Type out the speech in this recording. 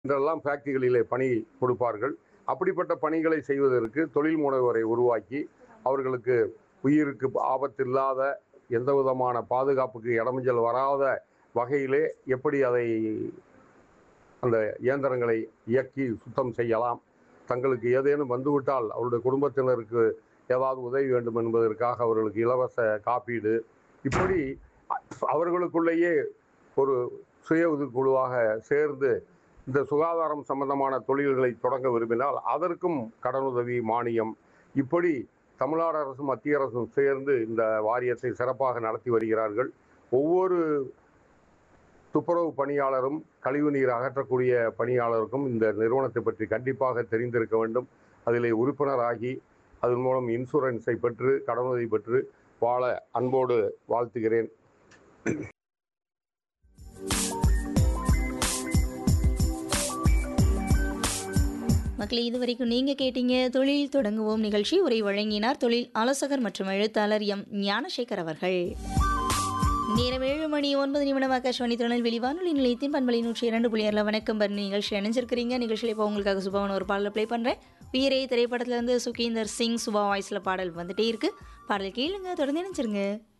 என்றெல்லாம் ஃபேக்டரிகளிலே பணி கொடுப்பார்கள் அப்படிப்பட்ட பணிகளை செய்வதற்கு தொழில் முனைவோரை உருவாக்கி அவர்களுக்கு உயிருக்கு ஆபத்தில்லாத எந்த விதமான பாதுகாப்புக்கு இடமஞ்சல் வராத வகையிலே எப்படி அதை அந்த இயந்திரங்களை இயக்கி சுத்தம் செய்யலாம் தங்களுக்கு ஏதேனும் வந்துவிட்டால் அவருடைய குடும்பத்தினருக்கு ஏதாவது உதவி வேண்டும் என்பதற்காக அவர்களுக்கு இலவச காப்பீடு இப்படி அவர்களுக்குள்ளேயே ஒரு சுய உதவிக்குழுவாக சேர்ந்து இந்த சுகாதாரம் சம்பந்தமான தொழில்களை தொடங்க விரும்பினால் அதற்கும் கடனுதவி மானியம் இப்படி தமிழ்நாடு அரசும் மத்திய அரசும் சேர்ந்து இந்த வாரியத்தை சிறப்பாக நடத்தி வருகிறார்கள் ஒவ்வொரு துப்புரவு பணியாளரும் கழிவுநீர் அகற்றக்கூடிய பணியாளருக்கும் இந்த நிறுவனத்தை பற்றி கண்டிப்பாக தெரிந்திருக்க வேண்டும் அதிலே உறுப்பினராகி அதன் மூலம் இன்சூரன்ஸை பெற்று கடனுதவி பெற்று வாழ அன்போடு வாழ்த்துகிறேன் மக்களே இது வரைக்கும் நீங்கள் கேட்டீங்க தொழில் தொடங்குவோம் நிகழ்ச்சி உரை வழங்கினார் தொழில் ஆலோசகர் மற்றும் எழுத்தாளர் எம் ஞானசேகர் அவர்கள் நேரம் ஏழு மணி ஒன்பது நிமிடம் ஆகாஷ்வாணி திருநெல்வேலி வானொலி நிலையத்தின் பண்பலை நூற்றி இரண்டு புள்ளி ஆறில் வணக்கம் பர் நிகழ்ச்சி இணைஞ்சிருக்கிறீங்க நிகழ்ச்சியில் இப்போ உங்களுக்காக சுபாவன் ஒரு பாடலை ப்ளே பண்ணுறேன் உயிரே திரைப்படத்துலேருந்து சுகீந்தர் சிங் சுபா வாய்ஸில் பாடல் வந்துட்டே இருக்கு பாடல் கேளுங்க தொடர்ந்து இணைஞ்சிருங்க